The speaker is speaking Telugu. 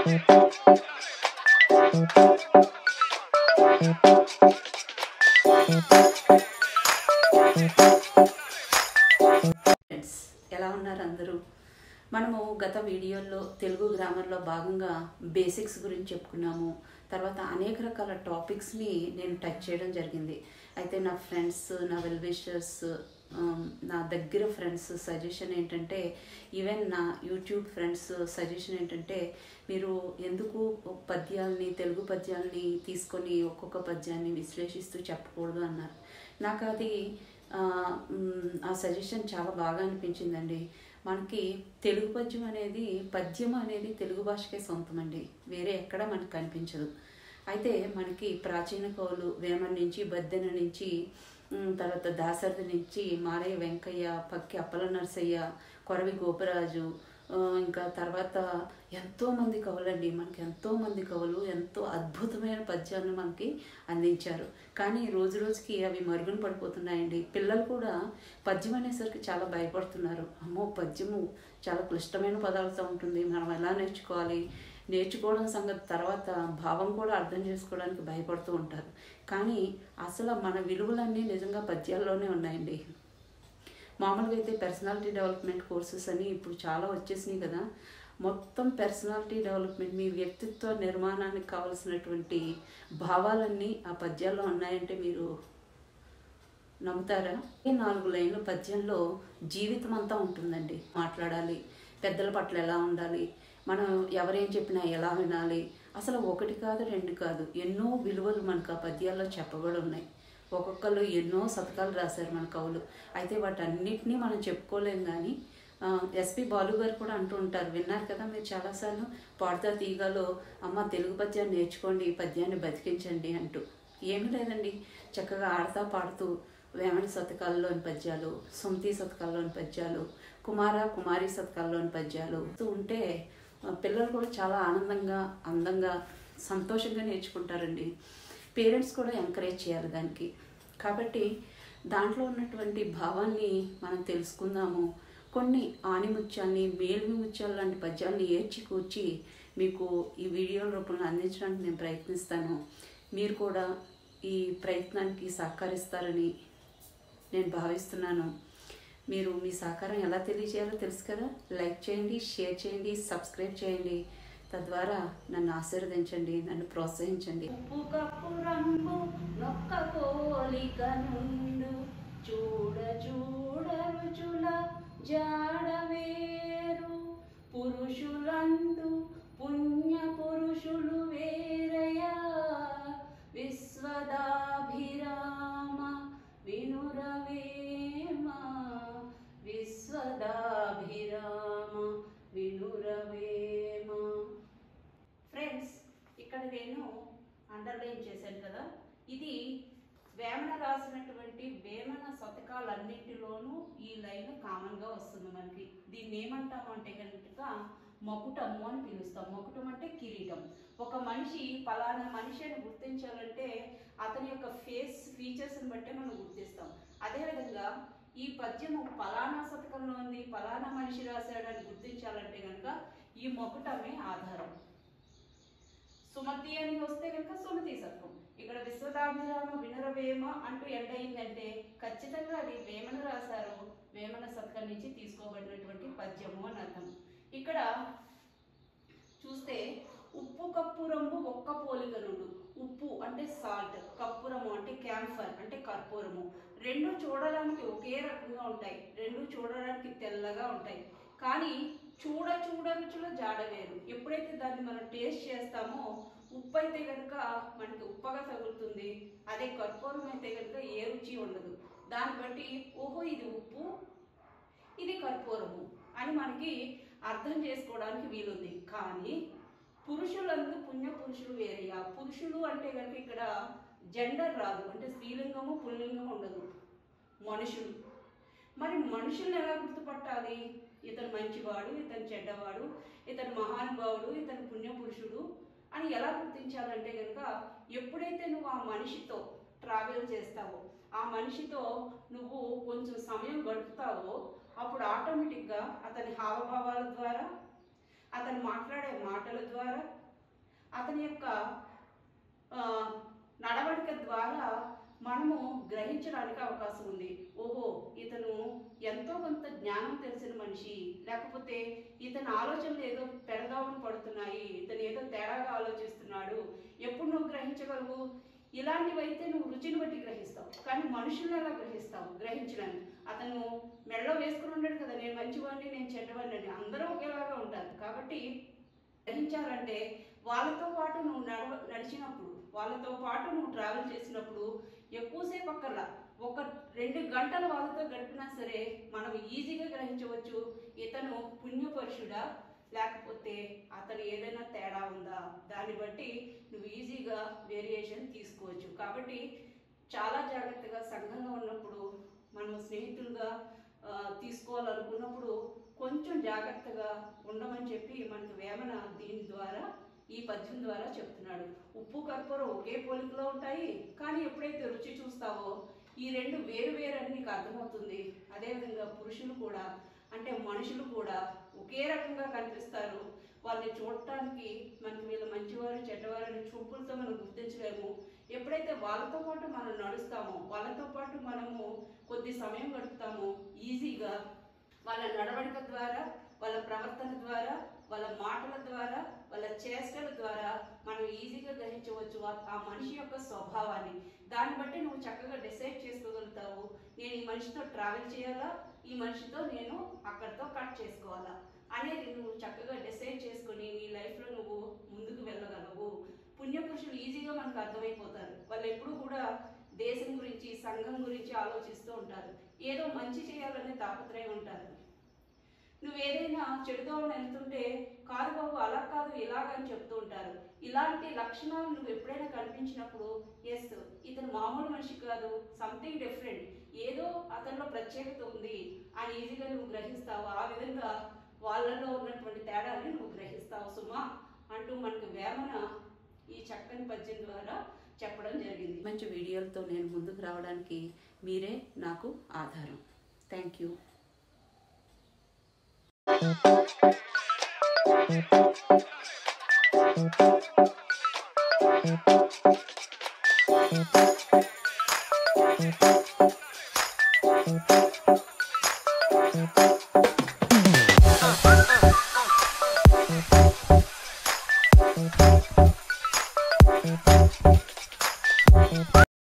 ఫ్రెండ్స్ ఎలా ఉన్నారు అందరూ మనము గత వీడియోల్లో తెలుగు గ్రామర్లో భాగంగా బేసిక్స్ గురించి చెప్పుకున్నాము తర్వాత అనేక రకాల టాపిక్స్ని నేను టచ్ చేయడం జరిగింది అయితే నా ఫ్రెండ్స్ నా వెల్ విషర్స్ నా దగ్గర ఫ్రెండ్స్ సజెషన్ ఏంటంటే ఈవెన్ నా యూట్యూబ్ ఫ్రెండ్స్ సజెషన్ ఏంటంటే మీరు ఎందుకు పద్యాల్ని తెలుగు పద్యాల్ని తీసుకొని ఒక్కొక్క పద్యాన్ని విశ్లేషిస్తూ చెప్పకూడదు అన్నారు నాకు అది ఆ, మ్, ఆ సజెషన్ చాలా బాగా అనిపించిందండి మనకి తెలుగు పద్యం అనేది పద్యం అనేది తెలుగు భాషకే సొంతమండి వేరే ఎక్కడ మనకు కనిపించదు అయితే మనకి ప్రాచీన కవులు వేమన్ నుంచి బద్దెన నుంచి మ్, తర్వాత దాసరథి నుంచి మారయ్య వెంకయ్య పక్కి అప్పల నరసయ్య కొరవి గోపరాజు ఆ, ఇంకా తర్వాత ఎంతో మంది కవులండి మనకి ఎంతో మంది కవులు ఎంతో అద్భుతమైన పద్యాలను మనకి అందించారు కానీ రోజు రోజుకి అవి మరుగున పడిపోతున్నాయండి పిల్లలు కూడా పద్యం అనేసరికి చాలా భయపడుతున్నారు అమ్మో పద్యము చాలా క్లిష్టమైన పదాలతో ఉంటుంది మనం ఎలా నేర్చుకోవాలి నేర్చుకోవడం సంగతి తర్వాత భావం కూడా అర్థం చేసుకోవడానికి భయపడుతూ ఉంటారు కానీ అసలు మన విలువలన్నీ నిజంగా పద్యాల్లోనే ఉన్నాయండి మామూలుగా అయితే పర్సనాలిటీ డెవలప్మెంట్ కోర్సెస్ అని ఇప్పుడు చాలా వచ్చేసినాయి కదా మొత్తం పర్సనాలిటీ డెవలప్మెంట్ మీ వ్యక్తిత్వ నిర్మాణానికి కావలసినటువంటి భావాలన్నీ ఆ పద్యాల్లో ఉన్నాయంటే మీరు నమ్ముతారా ఈ నాలుగు లైన్ల పద్యంలో జీవితం అంతా ఉంటుందండి మాట్లాడాలి పెద్దల పట్ల ఎలా ఉండాలి మనం ఎవరేం చెప్పినా ఎలా వినాలి అసలు ఒకటి కాదు రెండు కాదు ఎన్నో విలువలు మనకు ఆ పద్యాల్లో చెప్పబడి ఉన్నాయి ఒక్కొక్కరు ఎన్నో శతకాలు రాశారు మన కవులు అయితే వాటన్నిటినీ మనం చెప్పుకోలేం కానీ ఎస్పి బాలు గారు కూడా అంటూ ఉంటారు విన్నారు కదా మీరు చాలాసార్లు పాడుతా తీగలో అమ్మ తెలుగు పద్యాన్ని నేర్చుకోండి ఈ పద్యాన్ని బతికించండి అంటూ ఏమీ లేదండి చక్కగా ఆడతా పాడుతూ వేమన శతకాల్లోని పద్యాలు సుమతి శతకాల్లోని పద్యాలు కుమార కుమారి శతకాల్లోని పద్యాలు చదువుతూ ఉంటే ఆ, పిల్లలు కూడా చాలా ఆనందంగా అందంగా సంతోషంగా నేర్చుకుంటారండి పేరెంట్స్ కూడా ఎంకరేజ్ చేయాలి దానికి కాబట్టి దాంట్లో ఉన్నటువంటి భావాన్ని మనం తెలుసుకుందాము కొన్ని ఆనిముత్యాల్ని మేలిమి ముత్యాలు లాంటి పద్యాల్ని ఏర్చి కూర్చి మీకు ఈ వీడియో రూపంలో అందించడానికి నేను ప్రయత్నిస్తాను మీరు కూడా ఈ ప్రయత్నానికి సహకరిస్తారని నేను భావిస్తున్నాను మీరు మీ సహకారం ఎలా తెలియజేయాలో తెలుసు కదా లైక్ చేయండి షేర్ చేయండి సబ్స్క్రైబ్ చేయండి తద్వారా నన్ను ఆశీర్వదించండి నన్ను ప్రోత్సహించండి ఉప్పు కప్పు రంగు నొక్క పోలిక నుండు చూడ చూడ రుచుల జాడ వేరు పురుషులందు పుణ్య పురుషులు వేరయా విశ్వదాభిరామ వినురవేమ విశ్వదాభిరామ వినురవేమ ఫ్రెండ్స్ ఇక్కడ నేను అండర్లైన్ చేశాను కదా ఇది వేమన రాసినటువంటి వేమన శతకాలన్నింటిలోనూ ఈ లైన్ కామన్గా వస్తుంది మనకి దీన్ని ఏమంటాము అంటే కనుక మకుటము అని పిలుస్తాం మకుటం అంటే కిరీటం ఒక మనిషి పలానా మనిషి అని గుర్తించాలంటే అతని యొక్క ఫేస్ ఫీచర్స్ని బట్టే మనం గుర్తిస్తాం అదేవిధంగా ఈ పద్యము పలానా శతకంలో ఉంది పలానా మనిషి రాశాడని గుర్తించాలంటే కనుక ఈ మకుటమే ఆధారం సుమతి అని వస్తే కనుక సుమతి శతకం ఇక్కడ విశ్వదాభిరామ వినరవేమ అంటూ ఎండ్ అయిందంటే ఖచ్చితంగా అది వేమన రాశారు వేమన శతకం నుంచి తీసుకోబడినటువంటి పద్యము అని అర్థం ఇక్కడ చూస్తే ఉప్పు కప్పురంబు ఒక్క పోలిక నుండు ఉప్పు అంటే సాల్ట్ కప్పురము అంటే క్యాంఫర్ అంటే కర్పూరము రెండు చూడడానికి ఒకే రకంగా ఉంటాయి రెండు చూడడానికి తెల్లగా ఉంటాయి కానీ చూడ చూడ రుచుల జాడ వేరు ఎప్పుడైతే దాన్ని మనం టేస్ట్ చేస్తామో ఉప్పు అయితే కనుక మనకి ఉప్పగా తగులుతుంది అదే కర్పూరం అయితే కనుక ఏ రుచి ఉండదు దాన్ని బట్టి ఓహో ఇది ఉప్పు ఇది కర్పూరము అని మనకి అర్థం చేసుకోవడానికి వీలుంది కానీ పురుషులందు పుణ్య పురుషులు వేరేయా పురుషులు అంటే కనుక ఇక్కడ జెండర్ రాదు అంటే స్త్రీలింగము పుల్లింగము ఉండదు మనుషులు మరి మనుషుల్ని ఎలా గుర్తుపట్టాలి ఇతను మంచివాడు ఇతను చెడ్డవాడు ఇతను మహానుభావుడు ఇతను పుణ్యపురుషుడు అని ఎలా గుర్తించాలంటే కనుక ఎప్పుడైతే నువ్వు ఆ మనిషితో ట్రావెల్ చేస్తావో ఆ మనిషితో నువ్వు కొంచెం సమయం గడుపుతావో అప్పుడు ఆటోమేటిక్గా అతని హావభావాల ద్వారా అతను మాట్లాడే మాటల మాటల ద్వారా అతని యొక్క ఆ, నడవడిక ద్వారా మనము గ్రహించడానికి అవకాశం ఉంది ఓహో ఇతను ఎంతో కొంత జ్ఞానం తెలిసిన మనిషి లేకపోతే ఇతని ఆలోచనలు ఏదో పెడదామని పడుతున్నాయి ఇతను ఏదో తేడాగా ఆలోచిస్తున్నాడు ఎప్పుడు నువ్వు గ్రహించగలవు ఇలాంటివైతే నువ్వు రుచిని బట్టి గ్రహిస్తావు కానీ మనుషులను ఎలా గ్రహిస్తావు గ్రహించడానికి అతను మెడలో వేసుకుని ఉన్నాడు కదా నేను మంచివాడిని నేను చెడ్డవాడిని అని అందరూ ఒకేలాగా ఉంటారు కాబట్టి గ్రహించాలంటే వాళ్ళతో పాటు నువ్వు నడవ నడిచినప్పుడు వాళ్ళతో పాటు నువ్వు ట్రావెల్ చేసినప్పుడు ఎక్కువసేపు అక్కర్లా ఒక రెండు గంటలు వాళ్ళతో గడిపినా సరే మనం ఈజీగా గ్రహించవచ్చు ఇతను పుణ్యపరుషుడా లేకపోతే అతను ఏదైనా తేడా ఉందా దాన్ని బట్టి నువ్వు ఈజీగా వేరియేషన్ తీసుకోవచ్చు కాబట్టి చాలా జాగ్రత్తగా సంఘంలో ఉన్నప్పుడు మనం స్నేహితులుగా ఆ, తీసుకోవాలనుకున్నప్పుడు కొంచెం జాగ్రత్తగా ఉండమని చెప్పి మనకి వేమన దీని ద్వారా ఈ పద్యం ద్వారా చెప్తున్నాడు ఉప్పు కర్పూరం ఒకే పోలికలో ఉంటాయి కానీ ఎప్పుడైతే రుచి చూస్తావో ఈ రెండు వేరు వేరు అని నీకు అర్థమవుతుంది అదేవిధంగా పురుషులు కూడా అంటే మనుషులు కూడా ఒకే రకంగా కనిపిస్తారు వాళ్ళని చూడటానికి మనకి వీళ్ళు మంచివారు చెడ్డవారు అనే చూపులతో మనం గుర్తించలేము ఎప్పుడైతే వాళ్ళతో పాటు మనం నడుస్తామో వాళ్ళతో పాటు మనము కొద్ది సమయం గడుపుతామో ఈజీగా వాళ్ళ నడవడిక ద్వారా వాళ్ళ ప్రవర్తన ద్వారా వాళ్ళ మాటల ద్వారా వాళ్ళ చేష్టల ద్వారా మనం ఈజీగా గ్రహించవచ్చు ఆ- ఆ మనిషి యొక్క స్వభావాన్ని దాన్ని బట్టి నువ్వు చక్కగా డిసైడ్ చేసుకోగలుగుతావు నేను ఈ మనిషితో ట్రావెల్ చేయాలా ఈ మనిషితో నేను అక్కడితో కట్ చేసుకోవాలా అనేది నువ్వు చక్కగా డిసైడ్ చేసుకొని నీ లైఫ్లో నువ్వు ముందుకు వెళ్ళగలవు పుణ్యపురుషులు ఈజీగా మనకు అర్థమైపోతారు వాళ్ళు ఎప్పుడు కూడా దేశం గురించి సంఘం గురించి ఆలోచిస్తూ ఉంటారు ఏదో మంచి చేయాలనే తాపత్రయం ఉంటారు నువ్వు ఏదైనా చెడుతో వెళ్తుంటే కాదు బాబు అలా కాదు ఇలాగని చెప్తూ ఉంటారు ఇలాంటి లక్షణాలు నువ్వు ఎప్పుడైనా కనిపించినప్పుడు ఎస్ ఇతను మామూలు మనిషి కాదు సంథింగ్ డిఫరెంట్ ఏదో అతనిలో ప్రత్యేకత ఉంది అని ఈజీగా నువ్వు గ్రహిస్తావు ఆ విధంగా వాళ్ళలో ఉన్నటువంటి తేడాన్ని నువ్వు గ్రహిస్తావు సుమా అంటూ మనకు వేమన ఈ చక్కని పద్యం ద్వారా చెప్పడం జరిగింది మంచి వీడియోలతో నేను ముందుకు రావడానికి మీరే నాకు ఆధారం థ్యాంక్ యూ Thank you.